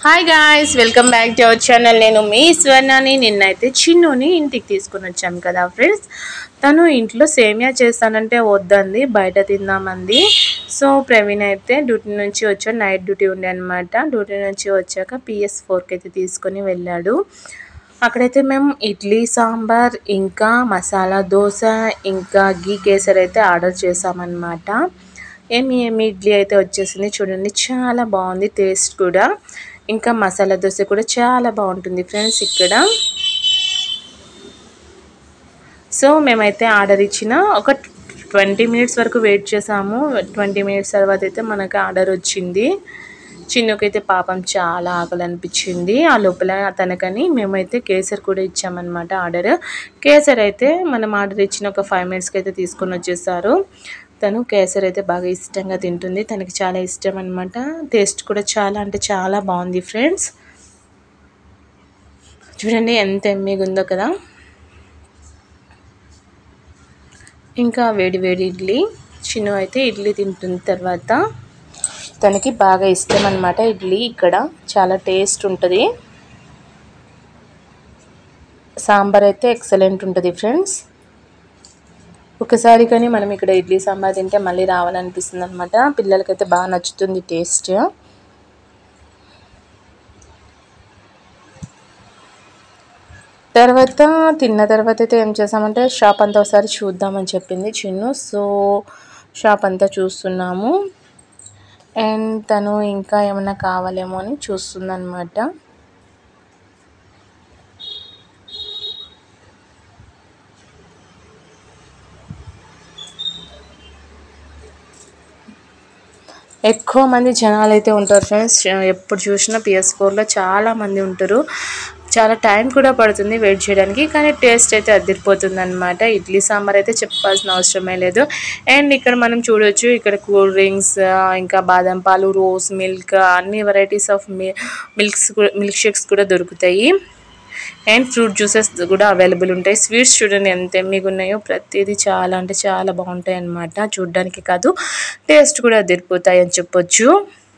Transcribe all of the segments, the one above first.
hi guys welcome back to our channel నేను మీ స్వర్ణని నిన్నైతే చిన్నుని ఇంటికి తీసుకుని వచ్చాను కదా ఫ్రెండ్స్ తను ఇంట్లో సేమియా చేస్తానంటే వద్దంది బయట తిందామంది సో ప్రవీణ్ అయితే డ్యూటీ నుంచి వచ్చాడు నైట్ డ్యూటీ ఉండే అనమాట డ్యూటీ నుంచి వచ్చాక పిఎస్ ఫోర్కి అయితే తీసుకొని వెళ్ళాడు అక్కడైతే మేము ఇడ్లీ సాంబార్ ఇంకా మసాలా దోశ ఇంకా గీ కేసరి అయితే ఆర్డర్ చేసామన్నమాట ఏమి ఏమి ఇడ్లీ అయితే వచ్చేసింది చూడండి చాలా బాగుంది టేస్ట్ కూడా ఇంకా మసాలా దోశ కూడా చాలా బాగుంటుంది ఫ్రెండ్స్ ఇక్కడ సో మేమైతే ఆర్డర్ ఇచ్చిన ఒక ట్వంటీ మినిట్స్ వరకు వెయిట్ చేసాము ట్వంటీ మినిట్స్ తర్వాత అయితే మనకు ఆర్డర్ వచ్చింది చిన్నకైతే పాపం చాలా ఆకలి అనిపించింది ఆ లోపల తనకని మేమైతే కేసర్ కూడా ఇచ్చామన్నమాట ఆర్డర్ కేసర్ అయితే మనం ఆర్డర్ ఇచ్చిన ఒక ఫైవ్ మినిట్స్కి అయితే తీసుకొని వచ్చేసారు తను కేసర్ అయితే బాగా ఇష్టంగా తింటుంది తనకి చాలా ఇష్టం అనమాట టేస్ట్ కూడా చాలా అంటే చాలా బాగుంది ఫ్రెండ్స్ చూడండి ఎంత ఎమ్మిగా ఉందో కదా ఇంకా వేడి వేడి ఇడ్లీ చిన్ను అయితే ఇడ్లీ తింటుంది తర్వాత తనకి బాగా ఇష్టం అనమాట ఇడ్లీ ఇక్కడ చాలా టేస్ట్ ఉంటుంది సాంబార్ అయితే ఎక్సలెంట్ ఉంటుంది ఫ్రెండ్స్ ఒకసారి కానీ మనం ఇక్కడ ఇడ్లీ సాంబార్ తింటే మళ్ళీ రావాలనిపిస్తుంది అనమాట పిల్లలకైతే బాగా నచ్చుతుంది టేస్ట్ తర్వాత తిన్న తర్వాత అయితే ఏం చేసామంటే షాప్ అంతా ఒకసారి చూద్దామని చెప్పింది చిన్ను సో షాప్ అంతా చూస్తున్నాము అండ్ తను ఇంకా ఏమైనా కావాలేమో అని చూస్తుందన్నమాట ఎక్కువ మంది జనాలు అయితే ఉంటారు ఫ్రెండ్స్ ఎప్పుడు చూసినా పిఎస్ ఫోర్లో చాలా మంది ఉంటారు చాలా టైం కూడా పడుతుంది వెయిట్ చేయడానికి కానీ టేస్ట్ అయితే అదిరిపోతుంది అనమాట ఇడ్లీ సాంబార్ అయితే చెప్పాల్సిన అవసరమే లేదు అండ్ ఇక్కడ మనం చూడొచ్చు ఇక్కడ కూల్ డ్రింక్స్ ఇంకా బాదం పాలు రోస్ మిల్క్ అన్ని varieties of milks milk shakes కూడా దొరుకుతాయి అండ్ ఫ్రూట్ జ్యూసెస్ కూడా అవైలబుల్ ఉంటాయి స్వీట్స్ చూడండి ఎంత ఎమ్మిగా ఉన్నాయో ప్రతిదీ చాలా అంటే చాలా బాగుంటాయి అన్నమాట చూడడానికి కాదు టేస్ట్ కూడా అదిరిపోతాయి అని చెప్పొచ్చు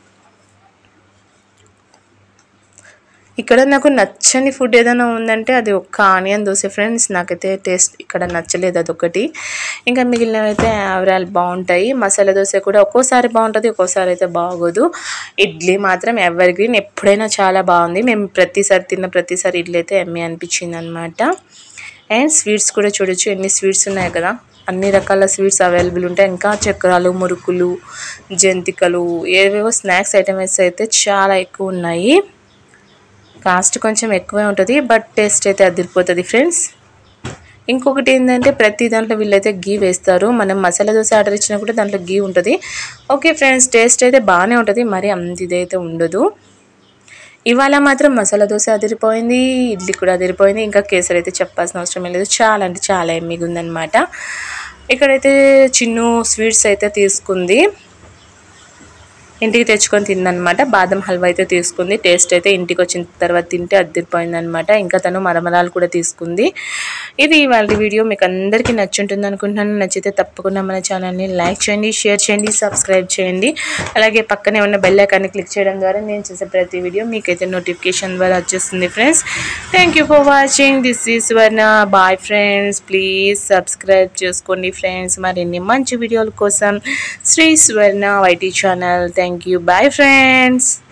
ఇక్కడ నాకు నచ్చని ఫుడ్ ఏదైనా ఉందంటే అది ఒక్క ఆనియన్ దోశ ఫ్రెండ్స్ నాకైతే టేస్ట్ ఇక్కడ నచ్చలేదు అదొకటి ఇంకా మిగిలినవైతే ఆవరాలు బాగుంటాయి మసాలా దోశ కూడా ఒక్కోసారి బాగుంటుంది ఒక్కోసారి అయితే బాగోదు ఇడ్లీ మాత్రం ఎవర్ గ్రీన్ ఎప్పుడైనా చాలా బాగుంది మేము ప్రతిసారి తిన్న ప్రతిసారి ఇడ్లీ అయితే ఎమ్మె అనిపించింది అనమాట అండ్ స్వీట్స్ కూడా చూడొచ్చు ఎన్ని స్వీట్స్ ఉన్నాయి కదా అన్ని రకాల స్వీట్స్ అవైలబుల్ ఉంటాయి ఇంకా చక్రాలు మురుకులు జంతికలు ఏవేవో స్నాక్స్ ఐటమ్స్ అయితే చాలా ఎక్కువ ఉన్నాయి కాస్ట్ కొంచెం ఎక్కువే ఉంటుంది బట్ టేస్ట్ అయితే అదిరిపోతుంది ఫ్రెండ్స్ ఇంకొకటి ఏంటంటే ప్రతి దాంట్లో వీళ్ళైతే గీ వేస్తారు మనం మసాలా దోశ ఆర్డర్ ఇచ్చినప్పుడు దాంట్లో గీ ఉంటుంది ఓకే ఫ్రెండ్స్ టేస్ట్ అయితే బాగానే ఉంటుంది మరి అంత ఇదైతే ఉండదు ఇవాళ మాత్రం మసాలా దోశ అదిరిపోయింది ఇడ్లీ కూడా అదిరిపోయింది ఇంకా కేసరి అయితే చెప్పాల్సిన అవసరం లేదు చాలా అంటే చాలా ఎమ్మిగా ఉందన్నమాట ఇక్కడైతే చిన్ను స్వీట్స్ అయితే తీసుకుంది ఇంటికి తెచ్చుకొని తిందనమాట బాదం హల్వా అయితే తీసుకుంది టేస్ట్ అయితే ఇంటికి వచ్చిన తర్వాత తింటే అద్దరిపోయింది అనమాట ఇంకా తను మరమరాలు కూడా తీసుకుంది ఇది ఇవాళ వీడియో మీకు అందరికీ నచ్చుంటుంది అనుకుంటున్నాను నచ్చితే తప్పకుండా మన ఛానల్ని లైక్ చేయండి షేర్ చేయండి సబ్స్క్రైబ్ చేయండి అలాగే పక్కనే ఉన్న బెల్ ఐకాన్ని క్లిక్ చేయడం ద్వారా నేను చేసే ప్రతి వీడియో మీకైతే నోటిఫికేషన్ ద్వారా వచ్చేస్తుంది friends thank you for watching this is Swarna bye friends please subscribe చేసుకోండి ఫ్రెండ్స్ మరిన్ని మంచి వీడియోల కోసం Shri Swarna YT channel thank you bye friends